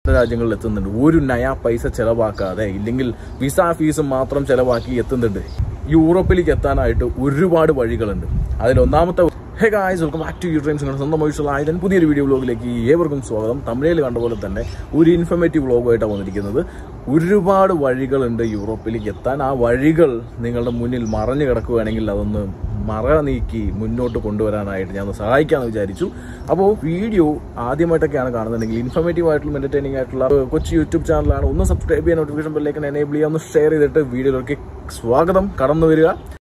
രാജ്യങ്ങളിൽ എത്തുന്നുണ്ട് ഒരു നയാ പൈസ ചെലവാക്കാതെ ഇല്ലെങ്കിൽ വിസ ഫീസ് മാത്രം ചെലവാക്കി എത്തുന്നുണ്ട് യൂറോപ്പിലേക്ക് എത്താനായിട്ട് ഒരുപാട് വഴികളുണ്ട് അതിൽ ഒന്നാമത്തെ hey guys welcome back to U Dreams നിങ്ങളുടെ സ്വന്തം ആയതൻ പുതിയൊരു വീഡിയോ വ്ലോഗിലേക്ക് ഏവർക്കും സ്വാഗതം തമിഴിൽ കണ്ട പോലെ തന്നെ ഒരു ഇൻഫർമേറ്റീവ് വ്ലോഗുമായിട്ടാണ് വന്നിരിക്കുന്നത് ഒരുപാട് വഴികളുണ്ട് യൂറോപ്പിലേക്ക് എത്താൻ ആ വഴികൾ നിങ്ങളുടെ മുന്നിൽ മറഞ്ഞു കിടക്കുകയാണെങ്കിൽ അതൊന്ന് മറ നീക്കി മുന്നോട്ട് കൊണ്ടുവരാനായിട്ട് ഞാൻ ഒന്ന് സഹായിക്കാമെന്ന് വിചാരിച്ചു അപ്പോൾ വീഡിയോ ആദ്യമായിട്ടൊക്കെയാണ് കാണുന്നുണ്ടെങ്കിൽ ഇൻഫർമേറ്റീവ് ആയിട്ടുള്ള എന്റർടൈനിങ് ആയിട്ടുള്ള ഒരു കൊച്ചു യൂട്യൂബ് ചാനലാണ് ഒന്ന് സബ്സ്ക്രൈബ് ചെയ്യാൻ നോട്ടിഫിക്കേഷൻ ബെല്ലേക്ക് എനേബിൾ ചെയ്യാം ഒന്ന് ഷെയർ ചെയ്തിട്ട് വീഡിയോയിലേക്ക് സ്വാഗതം കടന്നു വരിക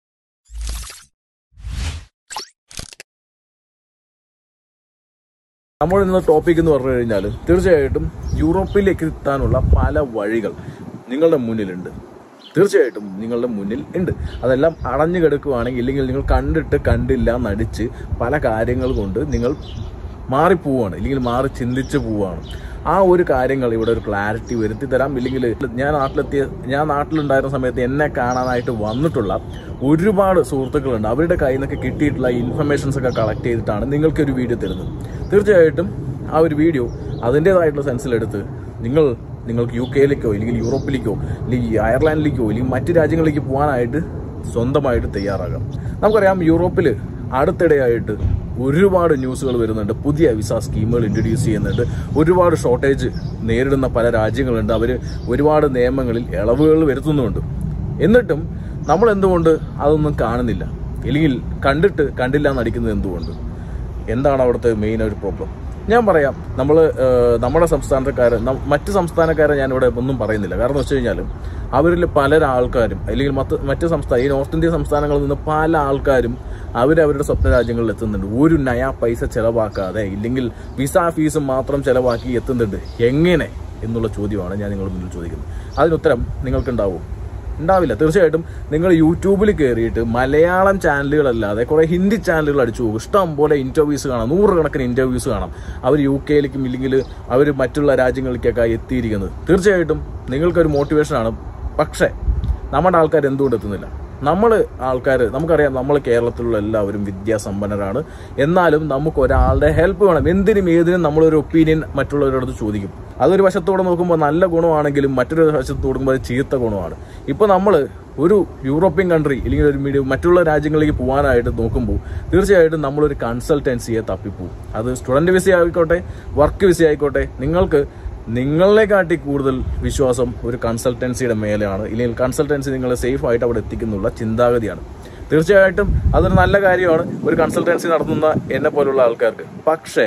നമ്മൾ ഇന്ന് ടോപ്പിക് എന്ന് പറഞ്ഞു കഴിഞ്ഞാൽ തീർച്ചയായിട്ടും യൂറോപ്പിലേക്ക് എത്താനുള്ള പല വഴികൾ നിങ്ങളുടെ മുന്നിലുണ്ട് തീർച്ചയായിട്ടും നിങ്ങളുടെ മുന്നിൽ ഉണ്ട് അതെല്ലാം അടഞ്ഞു കിടക്കുകയാണെങ്കിൽ ഇല്ലെങ്കിൽ നിങ്ങൾ കണ്ടിട്ട് കണ്ടില്ല നടിച്ച് പല കാര്യങ്ങൾ കൊണ്ട് നിങ്ങൾ മാറിപ്പോവാണ് ഇല്ലെങ്കിൽ മാറി ചിന്തിച്ച് പോവാണ് ആ ഒരു കാര്യങ്ങൾ ഇവിടെ ഒരു ക്ലാരിറ്റി വരുത്തി തരാം ഇല്ലെങ്കിൽ ഞാൻ നാട്ടിലെത്തിയ ഞാൻ നാട്ടിലുണ്ടായിരുന്ന സമയത്ത് എന്നെ കാണാനായിട്ട് വന്നിട്ടുള്ള ഒരുപാട് സുഹൃത്തുക്കളുണ്ട് അവരുടെ കയ്യിൽ നിന്നൊക്കെ കിട്ടിയിട്ടുള്ള ഇൻഫർമേഷൻസ് ഒക്കെ കളക്ട് ചെയ്തിട്ടാണ് നിങ്ങൾക്ക് ഒരു വീഡിയോ തരുന്നത് തീർച്ചയായിട്ടും ആ ഒരു വീഡിയോ അതിൻ്റെതായിട്ടുള്ള സെൻസിലെടുത്ത് നിങ്ങൾ നിങ്ങൾക്ക് യു കെയിലേക്കോ അല്ലെങ്കിൽ യൂറോപ്പിലേക്കോ അല്ലെങ്കിൽ അയർലാൻഡിലേക്കോ അല്ലെങ്കിൽ മറ്റ് രാജ്യങ്ങളിലേക്ക് പോകാനായിട്ട് സ്വന്തമായിട്ട് തയ്യാറാകാം നമുക്കറിയാം യൂറോപ്പിൽ അടുത്തിടെയായിട്ട് ഒരുപാട് ന്യൂസുകൾ വരുന്നുണ്ട് പുതിയ വിസ സ്കീമുകൾ ഇൻട്രൊഡ്യൂസ് ചെയ്യുന്നുണ്ട് ഒരുപാട് ഷോർട്ടേജ് നേരിടുന്ന പല രാജ്യങ്ങളുണ്ട് അവർ ഒരുപാട് നിയമങ്ങളിൽ ഇളവുകൾ വരുത്തുന്നുണ്ട് എന്നിട്ടും നമ്മൾ എന്തുകൊണ്ട് അതൊന്നും കാണുന്നില്ല അല്ലെങ്കിൽ കണ്ടിട്ട് കണ്ടില്ല എന്നടിക്കുന്നത് എന്തുകൊണ്ട് എന്താണ് അവിടുത്തെ മെയിൻ ഒരു പ്രോബ്ലം ഞാൻ പറയാം നമ്മൾ നമ്മുടെ സംസ്ഥാനക്കാരെ നം- മറ്റ് സംസ്ഥാനക്കാരെ ഞാൻ ഇവിടെ ഒന്നും പറയുന്നില്ല കാരണം എന്ന് വെച്ച് കഴിഞ്ഞാൽ അവരിൽ പല ആൾക്കാരും അല്ലെങ്കിൽ മറ്റ് മറ്റ് സംസ്ഥാന ഈ നോർത്ത് ഇന്ത്യൻ സംസ്ഥാനങ്ങളിൽ നിന്ന് പല ആൾക്കാരും അവർ അവരുടെ സ്വപ്ന രാജ്യങ്ങളിൽ എത്തുന്നുണ്ട് ഒരു നയാ പൈസ ചെലവാക്കാതെ ഇല്ലെങ്കിൽ വിസ ഫീസ് മാത്രം ചെലവാക്കി എത്തുന്നുണ്ട് എങ്ങനെ എന്നുള്ള ചോദ്യമാണ് ഞാൻ നിങ്ങളുടെ മുന്നിൽ ചോദിക്കുന്നത് അതിനുത്തരം നിങ്ങൾക്കുണ്ടാവും ഉണ്ടാവില്ല തീർച്ചയായിട്ടും നിങ്ങൾ യൂട്യൂബിൽ കയറിയിട്ട് മലയാളം ചാനലുകളല്ലാതെ കുറെ ഹിന്ദി ചാനലുകൾ അടിച്ചു പോകും ഇഷ്ടം പോലെ ഇന്റർവ്യൂസ് കാണാം നൂറുകണക്കിന് ഇന്റർവ്യൂസ് കാണാം അവർ യു കെയിലേക്കും ഇല്ലെങ്കിൽ അവർ മറ്റുള്ള രാജ്യങ്ങളിലേക്കൊക്കെ എത്തിയിരിക്കുന്നത് തീർച്ചയായിട്ടും നിങ്ങൾക്കൊരു മോട്ടിവേഷനാണ് പക്ഷേ നമ്മുടെ ആൾക്കാർ എന്തുകൊണ്ട് എത്തുന്നില്ല നമ്മൾ ആൾക്കാർ നമുക്കറിയാം നമ്മൾ കേരളത്തിലുള്ള എല്ലാവരും വിദ്യാസമ്പന്നരാണ് എന്നാലും നമുക്ക് ഒരാളുടെ ഹെൽപ്പ് വേണം എന്തിനും ഏതിനും നമ്മളൊരു ഒപ്പീനിയൻ മറ്റുള്ളവരോട് ചോദിക്കും അതൊരു വശത്തോടെ നോക്കുമ്പോൾ നല്ല ഗുണമാണെങ്കിലും മറ്റൊരു വശത്ത് നോക്കുമ്പോൾ അത് ചീത്ത ഗുണമാണ് ഇപ്പോൾ നമ്മൾ ഒരു യൂറോപ്യൻ കൺട്രി അല്ലെങ്കിൽ ഒരു മീഡിയം മറ്റുള്ള രാജ്യങ്ങളിലേക്ക് പോകാനായിട്ട് നോക്കുമ്പോൾ തീർച്ചയായിട്ടും നമ്മളൊരു കൺസൾട്ടൻസിയെ തപ്പിപ്പോവും അത് സ്റ്റുഡന്റ് വിസ ആയിക്കോട്ടെ വർക്ക് വിസ ആയിക്കോട്ടെ നിങ്ങൾക്ക് നിങ്ങളെ കാട്ടി കൂടുതൽ വിശ്വാസം ഒരു കൺസൾട്ടൻസിയുടെ മേലെയാണ് ഇല്ലെങ്കിൽ കൺസൾട്ടൻസി നിങ്ങളെ സേഫ് ആയിട്ട് അവിടെ എത്തിക്കുന്നുള്ള ചിന്താഗതിയാണ് തീർച്ചയായിട്ടും അതൊരു നല്ല കാര്യമാണ് ഒരു കൺസൾട്ടൻസി നടത്തുന്ന എന്നെ പോലുള്ള ആൾക്കാർക്ക് പക്ഷേ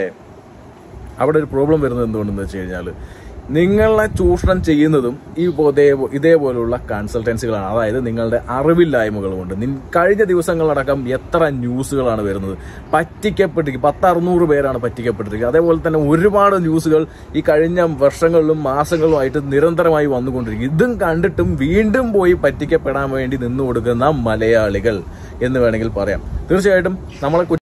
അവിടെ ഒരു പ്രോബ്ലം വരുന്നത് എന്തുകൊണ്ടെന്ന് വെച്ച് കഴിഞ്ഞാൽ നിങ്ങളെ ചൂഷണം ചെയ്യുന്നതും ഈ ഇതേ ഇതേപോലുള്ള കൺസൾട്ടൻസികളാണ് അതായത് നിങ്ങളുടെ അറിവില്ലായ്മകൾ കൊണ്ട് നിൻ- കഴിഞ്ഞ ദിവസങ്ങളടക്കം എത്ര ന്യൂസുകളാണ് വരുന്നത് പറ്റിക്കപ്പെട്ടിരിക്കും പത്ത് അറുന്നൂറ് പേരാണ് പറ്റിക്കപ്പെട്ടിരിക്കുന്നത് അതേപോലെ തന്നെ ഒരുപാട് ന്യൂസുകൾ ഈ കഴിഞ്ഞ വർഷങ്ങളിലും മാസങ്ങളിലുമായിട്ട് നിരന്തരമായി വന്നുകൊണ്ടിരിക്കും ഇതും കണ്ടിട്ടും വീണ്ടും പോയി പറ്റിക്കപ്പെടാൻ വേണ്ടി നിന്നു കൊടുക്കുന്ന മലയാളികൾ എന്ന് വേണമെങ്കിൽ പറയാം തീർച്ചയായിട്ടും നമ്മളെ കുറ്റം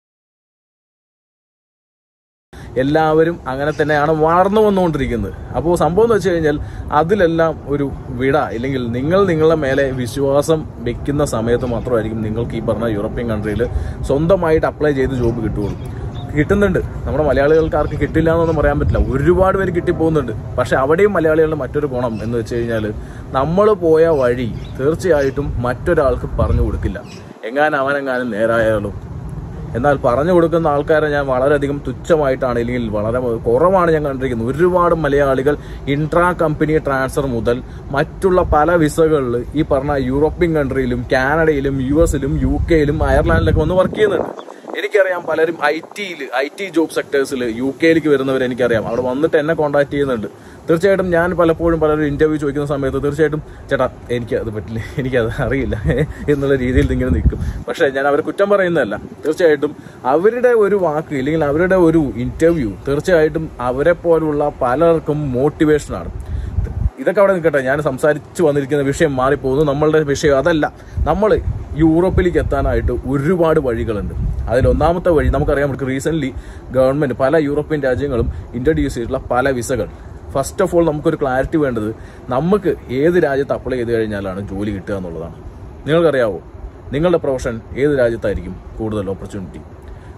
എല്ലാവരും അങ്ങനെ തന്നെയാണ് വളർന്നു വന്നുകൊണ്ടിരിക്കുന്നത് അപ്പോൾ സംഭവം എന്ന് വെച്ച് കഴിഞ്ഞാൽ അതിലെല്ലാം ഒരു വിട ഇല്ലെങ്കിൽ നിങ്ങൾ നിങ്ങളുടെ മേലെ വിശ്വാസം വെക്കുന്ന സമയത്ത് മാത്രമായിരിക്കും നിങ്ങൾക്ക് ഈ പറഞ്ഞ യൂറോപ്യൻ കൺട്രിയിൽ സ്വന്തമായിട്ട് അപ്ലൈ ചെയ്ത് ജോബ് കിട്ടുകയുള്ളൂ കിട്ടുന്നുണ്ട് നമ്മുടെ മലയാളികൾക്ക് ആർക്ക് കിട്ടില്ല എന്നൊന്നും പറയാൻ പറ്റില്ല ഒരുപാട് പേര് കിട്ടിപ്പോകുന്നുണ്ട് പക്ഷെ അവിടെയും മലയാളികളുടെ മറ്റൊരു ഗുണം എന്ന് വെച്ച് കഴിഞ്ഞാൽ നമ്മൾ പോയ വഴി തീർച്ചയായിട്ടും മറ്റൊരാൾക്ക് പറഞ്ഞു കൊടുക്കില്ല എങ്ങാനും അവനെങ്ങാനും നേരായാലും എന്നാൽ പറഞ്ഞു കൊടുക്കുന്ന ആൾക്കാരെ ഞാൻ വളരെയധികം തുച്ഛമായിട്ടാണ് അല്ലെങ്കിൽ വളരെ കുറവാണ് ഞാൻ കണ്ടിരിക്കുന്നത് ഒരുപാട് മലയാളികൾ ഇൻട്രാ കമ്പനി ട്രാൻസ്ഫർ മുതൽ മറ്റുള്ള പല വിസകളിൽ ഈ പറഞ്ഞ യൂറോപ്യൻ കൺട്രിയിലും കാനഡയിലും യു എസിലും യു കെയിലും അയർലാൻഡിലൊക്കെ വന്ന് വർക്ക് ചെയ്യുന്നുണ്ട് എനിക്കറിയാം പലരും ഐ ടിയിൽ ഐ ടി ജോബ് സെക്ടേഴ്സിൽ യു കെയിലേക്ക് വരുന്നവർ എനിക്കറിയാം അവിടെ വന്നിട്ട് എന്നെ കോൺടാക്ട് ചെയ്യുന്നുണ്ട് തീർച്ചയായിട്ടും ഞാൻ പലപ്പോഴും പലരും ഇന്റർവ്യൂ ചോദിക്കുന്ന സമയത്ത് തീർച്ചയായിട്ടും ചേട്ടാ എനിക്ക് അത് പറ്റില്ല എനിക്കത് അറിയില്ല എന്നുള്ള രീതിയിൽ ഇങ്ങനെ നിൽക്കും പക്ഷേ ഞാൻ അവരെ കുറ്റം പറയുന്നതല്ല തീർച്ചയായിട്ടും അവരുടെ ഒരു വാക്ക് ഇല്ലെങ്കിൽ അവരുടെ ഒരു ഇന്റർവ്യൂ തീർച്ചയായിട്ടും അവരെ പോലുള്ള പലർക്കും മോട്ടിവേഷനാണ് ഇതൊക്കെ അവിടെ നിൽക്കട്ടെ ഞാൻ സംസാരിച്ചു വന്നിരിക്കുന്ന വിഷയം മാറിപ്പോകുന്നു നമ്മളുടെ വിഷയം അതല്ല നമ്മൾ യൂറോപ്പിലേക്ക് എത്താനായിട്ട് ഒരുപാട് വഴികളുണ്ട് അതിൽ ഒന്നാമത്തെ വഴി നമുക്കറിയാം നമുക്ക് റീസെന്റ് ഗവൺമെന്റ് പല യൂറോപ്യൻ രാജ്യങ്ങളും ഇൻട്രൊഡ്യൂസ് ചെയ്തിട്ടുള്ള പല വിസകൾ ഫസ്റ്റ് ഓഫ് ഓൾ നമുക്കൊരു ക്ലാരിറ്റി വേണ്ടത് നമുക്ക് ഏത് രാജ്യത്ത് അപ്ലൈ ചെയ്ത് കഴിഞ്ഞാലാണ് ജോലി കിട്ടുക എന്നുള്ളതാണ് നിങ്ങൾക്കറിയാവോ നിങ്ങളുടെ പ്രൊഫഷൻ ഏത് രാജ്യത്തായിരിക്കും കൂടുതൽ ഓപ്പർച്യൂണിറ്റി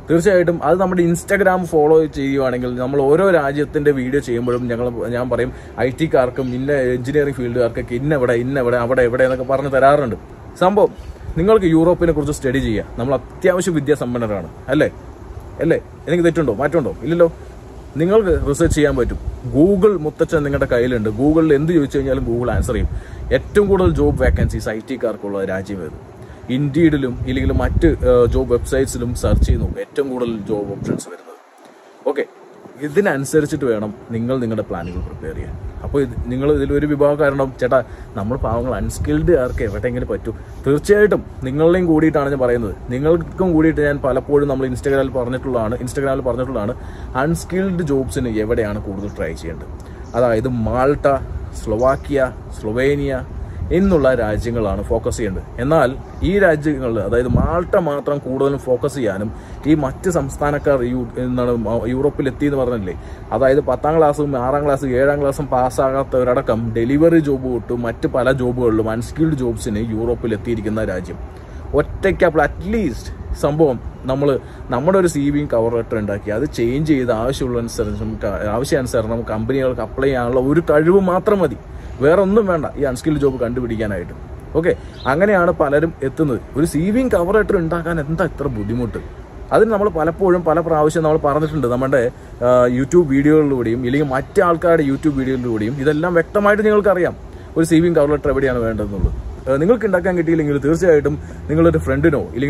തീർച്ചയായിട്ടും അത് നമ്മുടെ ഇൻസ്റ്റാഗ്രാം ഫോളോ ചെയ്യുവാണെങ്കിൽ നമ്മൾ ഓരോ രാജ്യത്തിന്റെ വീഡിയോ ചെയ്യുമ്പോഴും ഞങ്ങൾ ഞാൻ പറയും ഐ ടിക്കാർക്കും ഇന്ന എഞ്ചിനീയറിംഗ് ഫീൽഡുകാർക്കൊക്കെ ഇന്ന എവിടെ ഇന്ന എവിടെ അവിടെ എവിടെ എന്നൊക്കെ പറഞ്ഞു തരാറുണ്ട് സംഭവം നിങ്ങൾക്ക് യൂറോപ്പിനെ കുറിച്ച് സ്റ്റഡി ചെയ്യാം നമ്മൾ അത്യാവശ്യം വിദ്യാസമ്പന്നരാണ് അല്ലേ അല്ലേ എനിക്ക് തെറ്റുണ്ടോ മാറ്റമുണ്ടോ ഇല്ലല്ലോ നിങ്ങൾക്ക് റിസർച്ച് ചെയ്യാൻ പറ്റും ഗൂഗിൾ മുത്തച്ഛൻ നിങ്ങളുടെ കയ്യിലുണ്ട് ഗൂഗിളിൽ എന്ത് ചോദിച്ചു കഴിഞ്ഞാലും ഗൂഗിൾ ആൻസർ ചെയ്യും ഏറ്റവും കൂടുതൽ ജോബ് വേക്കൻസീസ് ഐ ടിക്കാർക്കുള്ള രാജ്യം ഏത് ഇൻഡീഡിലും ഇല്ലെങ്കിൽ മറ്റ് ജോബ് വെബ്സൈറ്റ്സിലും സെർച്ച് ചെയ്ത് നോക്കുക ഏറ്റവും കൂടുതൽ ജോബ് ഓപ്ഷൻസ് വരുന്നത് ഓക്കെ ഇതിനനുസരിച്ചിട്ട് വേണം നിങ്ങൾ നിങ്ങളുടെ പ്ലാനുകൾ പ്രിപ്പയർ ചെയ്യാൻ അപ്പോൾ ഇത് നിങ്ങൾ ഇതിലൊരു വിഭാഗം കാരണം ചേട്ടാ നമ്മൾ പാവങ്ങൾ അൺസ്കിൽഡ് ആർക്ക് എവിടെയെങ്കിലും പറ്റൂ തീർച്ചയായിട്ടും നിങ്ങളെയും കൂടിയിട്ടാണ് ഞാൻ പറയുന്നത് നിങ്ങൾക്കും കൂടിയിട്ട് ഞാൻ പലപ്പോഴും നമ്മൾ ഇൻസ്റ്റാഗ്രാമിൽ പറഞ്ഞിട്ടുള്ളതാണ് ഇൻസ്റ്റാഗ്രാമിൽ പറഞ്ഞിട്ടുള്ളതാണ് അൺസ്കിൽഡ് ജോബ്സിന് എവിടെയാണ് കൂടുതൽ ട്രൈ ചെയ്യേണ്ടത് അതായത് മാൾട്ട സ്ലൊവാക്കിയ സ്ലൊവേനിയ എന്നുള്ള രാജ്യങ്ങളാണ് ഫോക്കസ് ചെയ്യേണ്ടത് എന്നാൽ ഈ രാജ്യങ്ങളിൽ അതായത് മാൾട്ട മാത്രം കൂടുതലും ഫോക്കസ് ചെയ്യാനും ഈ മറ്റ് സംസ്ഥാനക്കാർ യു എന്താണ് യൂറോപ്പിൽ എത്തി എന്ന് പറഞ്ഞില്ലേ അതായത് പത്താം ക്ലാസ്സും ആറാം ക്ലാസ് ഏഴാം ക്ലാസ്സും പാസ്സാകാത്തവരടക്കം ഡെലിവറി ജോബ് തൊട്ട് മറ്റ് പല ജോബുകളിലും അൺസ്കിൽഡ് ജോബ്സിന് യൂറോപ്പിൽ എത്തിയിരിക്കുന്ന രാജ്യം ഒറ്റയ്ക്കപ്പോൾ അറ്റ്ലീസ്റ്റ് സംഭവം നമ്മൾ നമ്മുടെ ഒരു സി വിയും കവർ ലെറ്റർ ഉണ്ടാക്കി അത് ചേഞ്ച് ചെയ്ത് ആവശ്യമുള്ള അനുസരിച്ചും ആവശ്യാനുസരണം കമ്പനികൾക്ക് അപ്ലൈ ചെയ്യാനുള്ള ഒരു കഴിവ് മാത്രം മതി വേറെ ഒന്നും വേണ്ട ഈ അൺസ്കിൽഡ് ജോബ് കണ്ടുപിടിക്കാനായിട്ട് ഓക്കെ അങ്ങനെയാണ് പലരും എത്തുന്നത് ഒരു സി വിയും കവർ ലെറ്റർ ഉണ്ടാക്കാൻ എന്താ ഇത്ര ബുദ്ധിമുട്ട് അതിന് നമ്മൾ പലപ്പോഴും പല പ്രാവശ്യം നമ്മൾ പറഞ്ഞിട്ടുണ്ട് നമ്മുടെ ആ, യൂട്യൂബ് വീഡിയോകളിലൂടെയും ഇല്ലെങ്കിൽ മറ്റ് ആൾക്കാരുടെ യൂട്യൂബ് വീഡിയോയിലൂടെയും ഇതെല്ലാം വ്യക്തമായിട്ട് നിങ്ങൾക്കറിയാം ഒരു സി വിയും കവർ ലെറ്റർ എവിടെയാണ് വേണ്ടതെന്നുള്ളത് ആ, നിങ്ങൾക്ക് ഉണ്ടാക്കാൻ കിട്ടിയില്ലെങ്കിൽ തീർച്ചയായിട്ടും നിങ്ങളൊരു ഫ്രണ്ടിനോ ഇല്ലെങ്കിൽ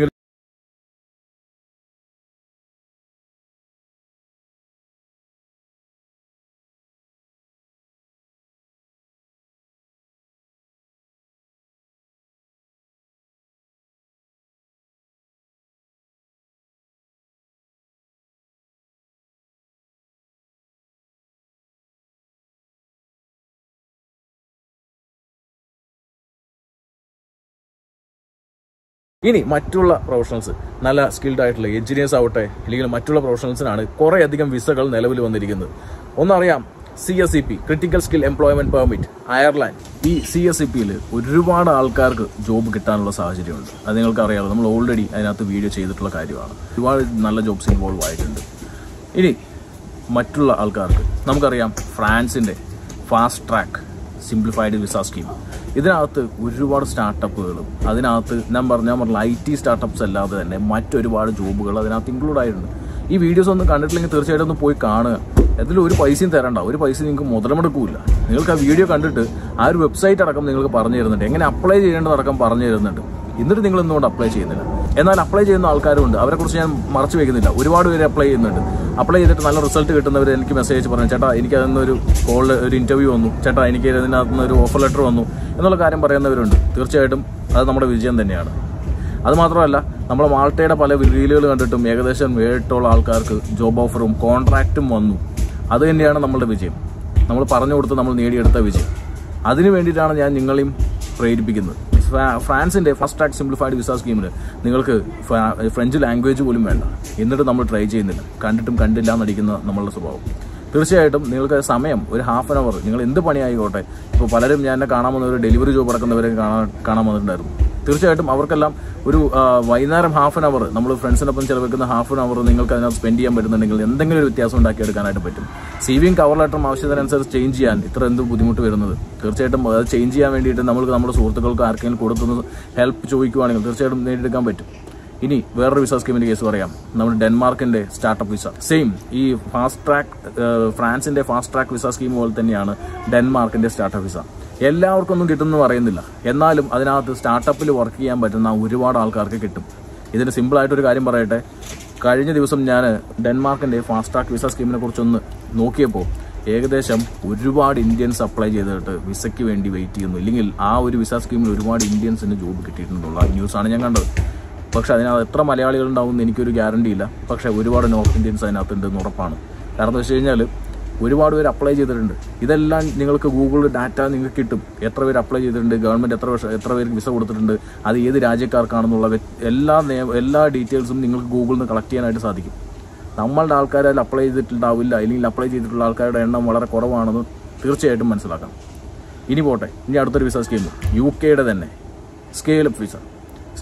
ഇനി മറ്റുള്ള പ്രൊഫഷണൽസ് നല്ല സ്കിൽഡ് ആയിട്ടുള്ള എഞ്ചിനീയേഴ്സ് ആവട്ടെ അല്ലെങ്കിൽ മറ്റുള്ള പ്രൊഫഷണൽസിനാണ് കുറേ അധികം വിസകൾ നിലവിൽ വന്നിരിക്കുന്നത് ഒന്നറിയാം C S C P critical skill employment permit Ireland ഈ സി എസ് സി പിയിൽ ഒരുപാട് ആൾക്കാർക്ക് ജോബ് കിട്ടാനുള്ള സാഹചര്യമുണ്ട് അത് നിങ്ങൾക്ക് അറിയാമല്ലോ നമ്മൾ ഓൾറെഡി അതിനകത്ത് വീഡിയോ ചെയ്തിട്ടുള്ള കാര്യമാണ് ഒരുപാട് നല്ല ജോബ്സ് ഇൻവോൾവ് ആയിട്ടുണ്ട് ഇനി മറ്റുള്ള ആൾക്കാർക്ക് നമുക്കറിയാം ഫ്രാൻസിന്റെ fast track simplified visa scheme ഇതിനകത്ത് ഒരുപാട് സ്റ്റാർട്ടപ്പുകളും അതിനകത്ത് ഞാൻ പറഞ്ഞ ഞാൻ പറഞ്ഞ ഐ ടി സ്റ്റാർട്ടപ്പ്സ് അല്ലാതെ തന്നെ മറ്റൊരുപാട് ജോബുകൾ അതിനകത്ത് ഇൻക്ലൂഡ് ആയിട്ടുണ്ട് ഈ വീഡിയോസ് ഒന്നും കണ്ടിട്ടില്ലെങ്കിൽ തീർച്ചയായിട്ടും ഒന്ന് പോയി കാണുക അതിൽ ഒരു പൈസയും തരണ്ട ഒരു പൈസ നിങ്ങൾക്ക് മുതലെടുക്കില്ല നിങ്ങൾക്ക് ആ വീഡിയോ കണ്ടിട്ട് ആ ഒരു വെബ്സൈറ്റ് അടക്കം നിങ്ങൾക്ക് പറഞ്ഞു തരുന്നുണ്ട് എങ്ങനെ അപ്ലൈ ചെയ്യേണ്ടതടക്കം പറഞ്ഞു തരുന്നുണ്ട് എന്നിട്ട് നിങ്ങൾ എന്തുകൊണ്ട് അപ്ലൈ ചെയ്യുന്നില്ല എന്നാൽ അപ്ലൈ ചെയ്യുന്ന ആൾക്കാരുണ്ട് അവരെ കുറിച്ച് ഞാൻ മറച്ചു വെക്കുന്നില്ല ഒരുപാട് പേര് അപ്ലൈ ചെയ്യുന്നുണ്ട് അപ്ലൈ ചെയ്തിട്ട് നല്ല റിസൾട്ട് കിട്ടുന്നവർ എനിക്ക് മെസ്സേജ് പറഞ്ഞു ചേട്ടാ എനിക്ക് അതിൽ ഒരു കോളിൽ ഒരു ഇന്റർവ്യൂ വന്നു ചേട്ടാ എനിക്ക് ഇതിനകത്ത് നിന്ന് ഒരു ഓഫർ ലെറ്റർ വന്നു എന്നുള്ള കാര്യം പറയുന്നവരുണ്ട് തീർച്ചയായിട്ടും അത് നമ്മുടെ വിജയം തന്നെയാണ് അത് മാത്രമല്ല നമ്മൾ മാൾട്ടയുടെ പല റീലുകൾ കണ്ടിട്ടും ഏകദേശം ഏഴെട്ടോളം ആൾക്കാർക്ക് ജോബ് ഓഫറും കോൺട്രാക്റ്റും വന്നു അത് തന്നെയാണ് നമ്മളുടെ വിജയം നമ്മൾ പറഞ്ഞു കൊടുത്ത് നമ്മൾ നേടിയെടുത്ത വിജയം അതിനു വേണ്ടിയിട്ടാണ് ഞാൻ നിങ്ങളെയും പ്രേരിപ്പിക്കുന്നത് ഫ്രാ- ഫ്രാൻസിന്റെ ഫസ്റ്റ് ട്രാക്ക് സിംപ്ലിഫൈഡ് വിസ സ്കീമിൽ നിങ്ങൾക്ക് ഫ്രാ- ഫ്രഞ്ച് ലാംഗ്വേജ് പോലും വേണ്ട എന്നിട്ട് നമ്മൾ ട്രൈ ചെയ്യുന്നില്ല കണ്ടിട്ടും കണ്ടില്ല എന്നടിക്കുന്ന നമ്മളുടെ സ്വഭാവം തീർച്ചയായിട്ടും നിങ്ങൾക്ക് സമയം ഒരു ഹാഫ് ആൻ അവർ നിങ്ങൾ എന്ത് പണിയായിക്കോട്ടെ ഇപ്പോൾ പലരും ഞാൻ എന്നെ കാണാൻ വന്ന ഒരു ഡെലിവറി ജോബ് അടക്കുന്നവരെ കാണാൻ കാണാൻ വന്നിട്ടുണ്ടായിരുന്നു തീർച്ചയായിട്ടും അവർക്കെല്ലാം ഒരു ആ, വൈകുന്നേരം ഹാഫ് ആൻ അവർ നമ്മൾ ഫ്രണ്ട്സിനൊപ്പം ചിലവെക്കുന്ന ഹാഫ് ആൻ അവർ നിങ്ങൾക്ക് അതിനകത്ത് സ്പെൻഡ് ചെയ്യാൻ പറ്റുന്നുണ്ടെങ്കിൽ എന്തെങ്കിലും ഒരു വ്യത്യാസം ഉണ്ടാക്കിയെടുക്കാനായിട്ട് പറ്റും സി വിയും കവർ ലെറ്ററും ആവശ്യത്തിനനുസരിച്ച് ചേഞ്ച് ചെയ്യാൻ ഇത്ര എന്ത് ബുദ്ധിമുട്ട് വരുന്നത് തീർച്ചയായിട്ടും അത് ചേഞ്ച് ചെയ്യാൻ വേണ്ടിയിട്ട് നമുക്ക് നമ്മുടെ സുഹൃത്തുക്കൾക്ക് ആർക്കെങ്കിലും കൊടുത്തുന്ന ഹെൽപ്പ് ചോദിക്കുവാണെങ്കിൽ തീർച്ചയായിട്ടും നേടിയെടുക്കാൻ പറ്റും ഇനി വേറൊരു വിസ സ്കീമിന്റെ കേസ് പറയാം നമ്മുടെ ഡെൻമാർക്കിന്റെ സ്റ്റാർട്ടപ്പ് വിസ സെയിം ഈ ഫാസ്റ്റ് ട്രാക്ക് ഫ്രാൻസിന്റെ ഫാസ്റ്റ് ട്രാക്ക് വിസ സ്കീം പോലെ തന്നെയാണ് ഡെൻമാർക്കിന്റെ സ്റ്റാർട്ടപ്പ് വിസ എല്ലാവർക്കും ഒന്നും കിട്ടുമെന്ന് പറയുന്നില്ല എന്നാലും അതിനകത്ത് സ്റ്റാർട്ടപ്പിൽ വർക്ക് ചെയ്യാൻ പറ്റുന്ന ഒരുപാട് ആൾക്കാർക്ക് കിട്ടും ഇതിന് സിമ്പിൾ ആയിട്ടൊരു കാര്യം പറയട്ടെ കഴിഞ്ഞ ദിവസം ഞാൻ ഡെൻമാർക്കിന്റെ ഫാസ്റ്റ് ട്രാക്ക് വിസ സ്കീമിനെ കുറിച്ചൊന്ന് നോക്കിയപ്പോൾ ഏകദേശം ഒരുപാട് ഇന്ത്യൻസ് അപ്ലൈ ചെയ്തിട്ട് വിസയ്ക്ക് വേണ്ടി വെയിറ്റ് ചെയ്യുന്നു ഇല്ലെങ്കിൽ ആ ഒരു വിസ സ്കീമിൽ ഒരുപാട് ഇന്ത്യൻസിന് ജോബ് കിട്ടിയിട്ടുള്ള ന്യൂസാണ് ഞാൻ കണ്ടത് പക്ഷെ അതിനകത്ത് എത്ര മലയാളികൾ ഉണ്ടാവും എന്ന് എനിക്കൊരു ഗ്യാരണ്ടി ഇല്ല പക്ഷെ ഒരുപാട് നോർത്ത് ഇന്ത്യൻസ് അതിനകത്ത് ഉണ്ടെന്ന് ഉറപ്പാണ് കാരണം എന്ന് വെച്ച് കഴിഞ്ഞാൽ ഒരുപാട് പേര് അപ്ലൈ ചെയ്തിട്ടുണ്ട് ഇതെല്ലാം നിങ്ങൾക്ക് ഗൂഗിളിൽ ഡാറ്റ നിങ്ങൾക്ക് കിട്ടും എത്ര പേര് അപ്ലൈ ചെയ്തിട്ടുണ്ട് ഗവൺമെന്റ് എത്ര വർഷം എത്ര പേർക്ക് വിസ കൊടുത്തിട്ടുണ്ട് അത് ഏത് രാജ്യക്കാർക്കാണെന്നുള്ള വ്യ- എല്ലാ നിയ- എല്ലാ ഡീറ്റെയിൽസും നിങ്ങൾക്ക് ഗൂഗിളിൽ നിന്ന് കളക്ട് ചെയ്യാനായിട്ട് സാധിക്കും നമ്മളുടെ ആൾക്കാർ അതിൽ അപ്ലൈ ചെയ്തിട്ടുണ്ടാവില്ല അല്ലെങ്കിൽ അപ്ലൈ ചെയ്തിട്ടുള്ള ആൾക്കാരുടെ എണ്ണം വളരെ കുറവാണെന്ന് തീർച്ചയായിട്ടും മനസ്സിലാക്കാം ഇനി പോട്ടെ ഇനി അടുത്തൊരു വിസ സ്കീം യു കെയുടെ തന്നെ സ്കെയിലപ്പ് വിസ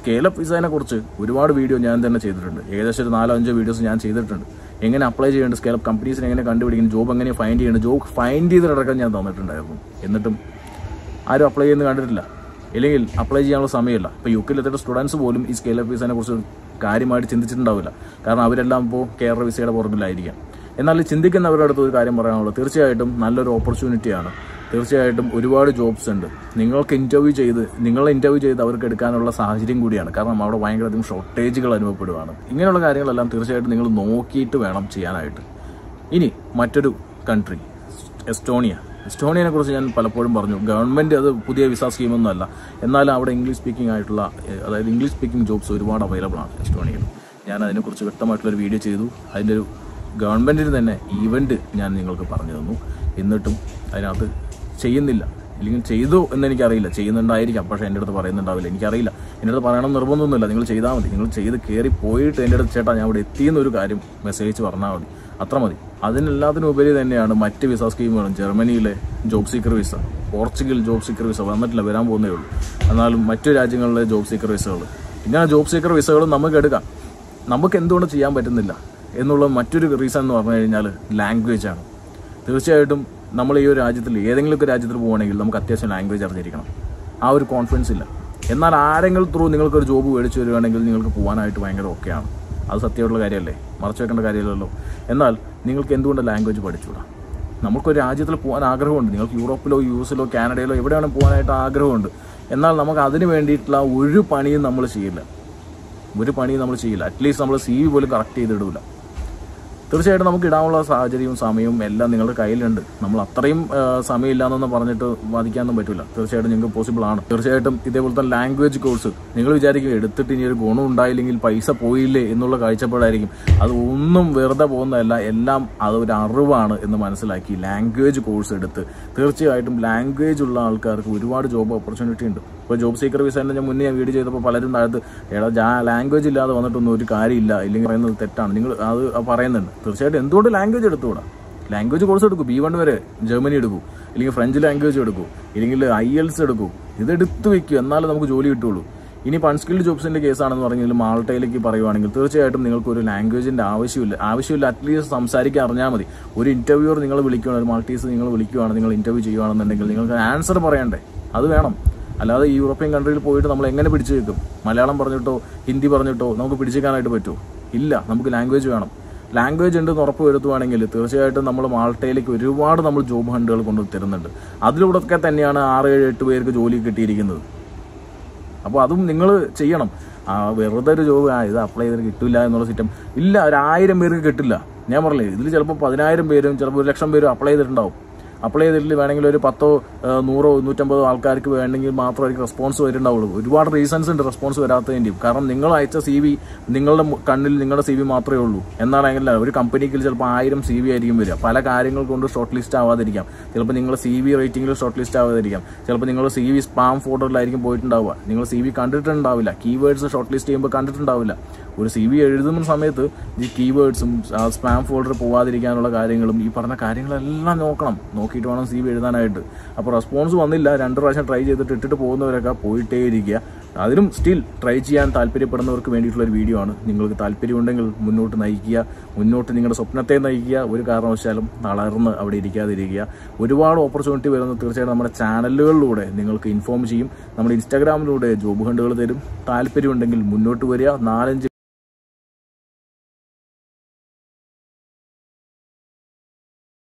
സ്കെയിലപ്പ് വിസയെ കുറിച്ച് ഒരുപാട് വീഡിയോ ഞാൻ തന്നെ ചെയ്തിട്ടുണ്ട് ഏകദേശം ഒരു നാലോ അഞ്ചോ വീഡിയോസ് ഞാൻ ചെയ്തിട്ടുണ്ട് എങ്ങനെ അപ്ലൈ ചെയ്യേണ്ടത് സ്കെയിലപ്പ് കമ്പനീസിനെ എങ്ങനെ കണ്ടുപിടിക്കണം ജോബ് എങ്ങനെ ഫൈൻഡ് ചെയ്യേണ്ടത് ജോബ് ഫൈൻഡ് ചെയ്തിട്ടടക്കം ഞാൻ തന്നിട്ടുണ്ടായിരുന്നു എന്നിട്ടും ആരും അപ്ലൈ ചെയ്യുന്നത് കണ്ടിട്ടില്ല ഇല്ലെങ്കിൽ അപ്ലൈ ചെയ്യാനുള്ള സമയമില്ല ഇപ്പോൾ യു കെയിൽ എത്തിയ സ്റ്റുഡൻസ് പോലും ഈ സ്കെയിൽ ഓഫ് വിസയെ കുറിച്ച് കാര്യമായിട്ട് ചിന്തിച്ചിട്ടുണ്ടാവില്ല കാരണം അവരെല്ലാം ഇപ്പോൾ കേരള വിസയുടെ പുറകിലായിരിക്കാം എന്നാൽ ചിന്തിക്കുന്നവരുടെ അടുത്ത് ഒരു കാര്യം പറയാനുള്ളത് തീർച്ചയായിട്ടും നല്ലൊരു ഓപ്പർച്യൂണിറ്റിയാണ് തീർച്ചയായിട്ടും ഒരുപാട് ജോബ്സ് ഉണ്ട് നിങ്ങൾക്ക് ഇൻ്റർവ്യൂ ചെയ്ത് നിങ്ങളെ ഇൻ്റർവ്യൂ ചെയ്ത് അവർക്ക് എടുക്കാനുള്ള സാഹചര്യം കൂടിയാണ് കാരണം അവിടെ ഭയങ്കരധികം ഷോർട്ടേജുകൾ അനുഭവപ്പെടുകയാണ് ഇങ്ങനെയുള്ള കാര്യങ്ങളെല്ലാം തീർച്ചയായിട്ടും നിങ്ങൾ നോക്കിയിട്ട് വേണം ചെയ്യാനായിട്ട് ഇനി മറ്റൊരു കൺട്രി എസ്റ്റോണിയ എസ്റ്റോണിയനെ കുറിച്ച് ഞാൻ പലപ്പോഴും പറഞ്ഞു ഗവൺമെന്റ് അത് പുതിയ വിസ സ്കീമൊന്നും അല്ല എന്നാലും അവിടെ ഇംഗ്ലീഷ് സ്പീക്കിംഗ് ആയിട്ടുള്ള ഏഹ്, അതായത് ഇംഗ്ലീഷ് സ്പീക്കിംഗ് ജോബ്സ് ഒരുപാട് അവൈലബിൾ ആണ് എസ്റ്റോണിയയിൽ ഞാൻ അതിനെക്കുറിച്ച് വ്യക്തമായിട്ടുള്ളൊരു വീഡിയോ ചെയ്തു അതിൻ്റെ ഒരു ഗവൺമെന്റിന് തന്നെ ഈവന്റ് ഞാൻ നിങ്ങൾക്ക് പറഞ്ഞു തന്നു എന്നിട്ടും അതിനകത്ത് ചെയ്യുന്നില്ല ഇല്ലെങ്കിൽ ചെയ്തു എന്ന് എനിക്കറിയില്ല ചെയ്യുന്നുണ്ടായിരിക്കാം പക്ഷേ എൻ്റെ അടുത്ത് പറയുന്നുണ്ടാവില്ല എനിക്കറിയില്ല എൻ്റെ അടുത്ത് പറയണം എന്ന് നിർബന്ധമൊന്നുമില്ല നിങ്ങൾ ചെയ്താൽ മതി നിങ്ങൾ ചെയ്ത് കയറി പോയിട്ട് എൻ്റെ അടുത്ത് ചേട്ടാ ഞാൻ അവിടെ എത്തിയെന്നൊരു കാര്യം മെസ്സേജ് പറഞ്ഞാൽ മതി അത്ര മതി അതിനെല്ലാത്തിനും ഉപരി തന്നെയാണ് മറ്റ് വിസ സ്കീമുകളും ജർമ്മനിയിലെ job seeker visa Portugal job seeker visa വന്നിട്ടില്ല വരാൻ പോകുന്നേ ഉള്ളൂ എന്നാലും മറ്റു രാജ്യങ്ങളിലെ ജോബ് സീക്കർ വിസകൾ ഇങ്ങനെ ജോബ് സീക്കർ വിസകളും നമുക്ക് എടുക്കാം നമുക്ക് എന്തുകൊണ്ട് ചെയ്യാൻ പറ്റുന്നില്ല എന്നുള്ള മറ്റൊരു റീസൺ എന്ന് പറഞ്ഞു കഴിഞ്ഞാൽ ലാംഗ്വേജ് ആണ് തീർച്ചയായിട്ടും നമ്മൾ ഈ ഒരു രാജ്യത്തിൽ ഏതെങ്കിലുമൊക്കെ രാജ്യത്തിൽ പോവുകയാണെങ്കിൽ നമുക്ക് അത്യാവശ്യം ലാംഗ്വേജ് അറിഞ്ഞിരിക്കണം ആ ഒരു കോൺഫിഡൻസ് ഇല്ല എന്നാൽ ആരെങ്കിലും ത്രൂ നിങ്ങൾക്കൊരു ജോബ് മേടിച്ചു വരികയാണെങ്കിൽ നിങ്ങൾക്ക് പോകാനായിട്ട് ഭയങ്കര ഓക്കെയാണ് അത് സത്യമായിട്ടുള്ള കാര്യമല്ലേ മറച്ചു വെക്കേണ്ട കാര്യമല്ലല്ലോ എന്നാൽ നിങ്ങൾക്ക് എന്തുകൊണ്ട് ലാംഗ്വേജ് പഠിച്ചുകൂടാ നമുക്കൊരു രാജ്യത്തിൽ പോകാൻ ആഗ്രഹമുണ്ട് നിങ്ങൾക്ക് യൂറോപ്പിലോ യു എസിലോ കാനഡയിലോ എവിടെയാണ് പോകാനായിട്ട് ആഗ്രഹമുണ്ട് എന്നാൽ നമുക്ക് അതിന് വേണ്ടിയിട്ടുള്ള ഒരു പണിയും നമ്മൾ ചെയ്യില്ല ഒരു പണിയും നമ്മൾ ചെയ്യില്ല അറ്റ്ലീസ്റ്റ് നമ്മൾ സി വി പോലും കറക്റ്റ് ചെയ്തിടൂല തീർച്ചയായിട്ടും നമുക്ക് ഇടാനുള്ള സാഹചര്യവും സമയവും എല്ലാം നിങ്ങളുടെ കയ്യിലുണ്ട് നമ്മൾ അത്രയും ആ, സമയമില്ല എന്നൊന്നും പറഞ്ഞിട്ട് വാദിക്കാനൊന്നും പറ്റില്ല തീർച്ചയായിട്ടും നിങ്ങൾക്ക് പോസിബിൾ ആണ് തീർച്ചയായിട്ടും ഇതേപോലത്തെ ലാംഗ്വേജ് കോഴ്സ് നിങ്ങൾ വിചാരിക്കും എടുത്തിട്ട് ഇനി ഒരു ഗുണം ഉണ്ടായില്ലെങ്കിൽ പൈസ പോയില്ലേ എന്നുള്ള കാഴ്ചപ്പാടായിരിക്കും അത് ഒന്നും വെറുതെ പോകുന്നതല്ല എല്ലാം അത് ഒരു അറിവാണ് എന്ന് മനസ്സിലാക്കി ലാംഗ്വേജ് കോഴ്സ് എടുത്ത് തീർച്ചയായിട്ടും ലാംഗ്വേജ് ഉള്ള ആൾക്കാർക്ക് ഒരുപാട് ജോബ് ഓപ്പർച്യൂണിറ്റി ഉണ്ട് ഇപ്പോൾ ജോബ് സീക്കർ വിസേൻ്റെ ഞാൻ മുന്നേ ഞാൻ വീഡിയോ ചെയ്തപ്പോൾ പലരും താഴത്ത് എടാ ജാ ലാംഗ്വേജ് ഇല്ലാതെ വന്നിട്ടൊന്നും ഒരു കാര്യമില്ല ഇല്ലെങ്കിൽ പറയുന്നത് തെറ്റാണ് നിങ്ങൾ അത് പറയുന്നുണ്ട് തീർച്ചയായിട്ടും എന്തുകൊണ്ട് ലാംഗ്വേജ് എടുത്തുകൂടാ ലാംഗ്വേജ് കോഴ്സ് എടുക്കൂ ബി വൺ വരെ ജർമ്മനി എടുക്കൂ ഇല്ലെങ്കിൽ ഫ്രഞ്ച് ലാംഗ്വേജ് എടുക്കൂ ഇല്ലെങ്കിൽ ഐ എൽസ് എടുക്കൂ ഇത് എടുത്തു വെക്കൂ എന്നാലേ നമുക്ക് ജോലി കിട്ടുള്ളൂ ഇനി അൺസ്കിൽഡ് ജോബ്സിന്റെ കേസാണെന്ന് പറഞ്ഞാൽ മാൾട്ടയിലേക്ക് പറയുവാണെങ്കിൽ തീർച്ചയായിട്ടും നിങ്ങൾക്ക് ഒരു ലാംഗ്വേജിന്റെ ആവശ്യമില്ല ആവശ്യമില്ല അറ്റ്ലീസ്റ്റ് സംസാരിക്കാൻ അറിഞ്ഞാൽ മതി ഒരു ഇന്റർവ്യൂർ നിങ്ങൾ വിളിക്കുകയാണ് ഒരു മാൾട്ടീസ് നിങ്ങൾ വിളിക്കുകയാണ് നിങ്ങൾ ഇന്റർവ്യൂ ചെയ്യുകയാണെന്നുണ്ടെങ്കിൽ നിങ്ങൾക്ക് ആൻസർ പറയണ്ടേ അത് വേണം അല്ലാതെ ഈ യൂറോപ്യൻ കൺട്രിയിൽ പോയിട്ട് നമ്മൾ എങ്ങനെ പിടിച്ചു വെക്കും മലയാളം പറഞ്ഞിട്ടോ ഹിന്ദി പറഞ്ഞിട്ടോ നമുക്ക് പിടിച്ചേക്കാനായിട്ട് പറ്റുമോ ഇല്ല നമുക്ക് ലാംഗ്വേജ് വേണം ലാംഗ്വേജ് ഉണ്ടെന്ന് ഉറപ്പ് വരുത്തുവാണെങ്കിൽ തീർച്ചയായിട്ടും നമ്മൾ മാൾട്ടയിലേക്ക് ഒരുപാട് നമ്മൾ ജോബ് ഹണ്ടുകൾ കൊണ്ട് തരുന്നുണ്ട് അതിലൂടെയൊക്കെ തന്നെയാണ് ആറ് ഏഴ് എട്ട് പേർക്ക് ജോലി കിട്ടിയിരിക്കുന്നത് അപ്പോൾ അതും നിങ്ങൾ ചെയ്യണം ആ വെറുതെ ഒരു ജോബ് ആ ഇത് അപ്ലൈ ചെയ്തിട്ട് കിട്ടില്ല എന്നുള്ള സിസ്റ്റം ഇല്ല ഒരു ആയിരം പേർക്ക് കിട്ടില്ല ഞാൻ പറഞ്ഞില്ലേ ഇതിൽ ചിലപ്പോൾ പതിനായിരം പേരും ചിലപ്പോൾ ഒരു ലക്ഷം പേരും അപ്ലൈ ചെയ്തിട്ടുണ്ടാവും അപ്ലൈ ചെയ്തിട്ട് വേണമെങ്കിൽ ഒരു പത്തോ ആ, നൂറോ നൂറ്റമ്പതോ ആൾക്കാർക്ക് വേണമെങ്കിൽ മാത്രമായിരിക്കും റെസ്പോൺസ് വരുന്നുണ്ടാവുള്ളൂ ഒരുപാട് റീസൺസ് ഉണ്ട് റെസ്പോൺസ് വരാത്തതിൻ്റെയും കാരണം നിങ്ങൾ അയച്ച സി വി നിങ്ങളുടെ മു- കണ്ണിൽ നിങ്ങളുടെ സി വി മാത്രമേ ഉള്ളൂ എന്നാണെങ്കിൽ ഒരു കമ്പനിക്ക് ചിലപ്പോൾ ആയിരം സി വി ആയിരിക്കും വരിക പല കാര്യങ്ങൾ കൊണ്ട് ഷോർട്ട് ലിസ്റ്റ് ആവാതിരിക്കാം ചിലപ്പോൾ നിങ്ങൾ സി വി റേറ്റിംഗിൽ ഷോർട്ട് ലിസ്റ്റ് ആവാതിരിക്കാം ചിലപ്പോൾ നിങ്ങൾ സി വി സ്പാം ഫോൾഡറിലായിരിക്കും പോയിട്ടുണ്ടാവുക നിങ്ങൾ സി വി കണ്ടിട്ടുണ്ടാവില്ല കീവേഡ്സ് ഷോർട്ട് ലിസ്റ്റ് ചെയ്യുമ്പോൾ കണ്ടിട്ടുണ്ടാവില്ല ഒരു സി വി എഴുതുന്ന സമയത്ത് ഈ കീവേഡ്സും സ്പാം ഫോൾഡർ പോവാതിരിക്കാനുള്ള കാര്യങ്ങളും ഈ പറഞ്ഞ കാര്യങ്ങളെല്ലാം നോക്കണം നോക്കിയിട്ട് വേണം സി വി എഴുതാനായിട്ട് അപ്പോൾ റെസ്പോൺസ് വന്നില്ല രണ്ട് പ്രാവശ്യം ട്രൈ ചെയ്തിട്ട് ഇട്ടിട്ട് പോകുന്നവരൊക്കെ പോയിട്ടേ ഇരിക്കുക അതിനും സ്റ്റിൽ ട്രൈ ചെയ്യാൻ താല്പര്യപ്പെടുന്നവർക്ക് വേണ്ടിയിട്ടുള്ള ഒരു വീഡിയോ ആണ് നിങ്ങൾക്ക് താല്പര്യമുണ്ടെങ്കിൽ മുന്നോട്ട് നയിക്കുക മുന്നോട്ട് നിങ്ങളുടെ സ്വപ്നത്തെ നയിക്കുക ഒരു കാരണവശാലും തളർന്ന് അവിടെ ഇരിക്കാതിരിക്കുക ഒരുപാട് ഓപ്പർച്യൂണിറ്റി വരുന്നത് തീർച്ചയായിട്ടും നമ്മുടെ ചാനലുകളിലൂടെ നിങ്ങൾക്ക് ഇൻഫോം ചെയ്യും നമ്മുടെ ഇൻസ്റ്റാഗ്രാമിലൂടെ ജോബ് ഹണ്ടുകൾ തരും താല്പര്യമുണ്ടെങ്കിൽ മുന്നോട്ട് വരിക നാലഞ്ച്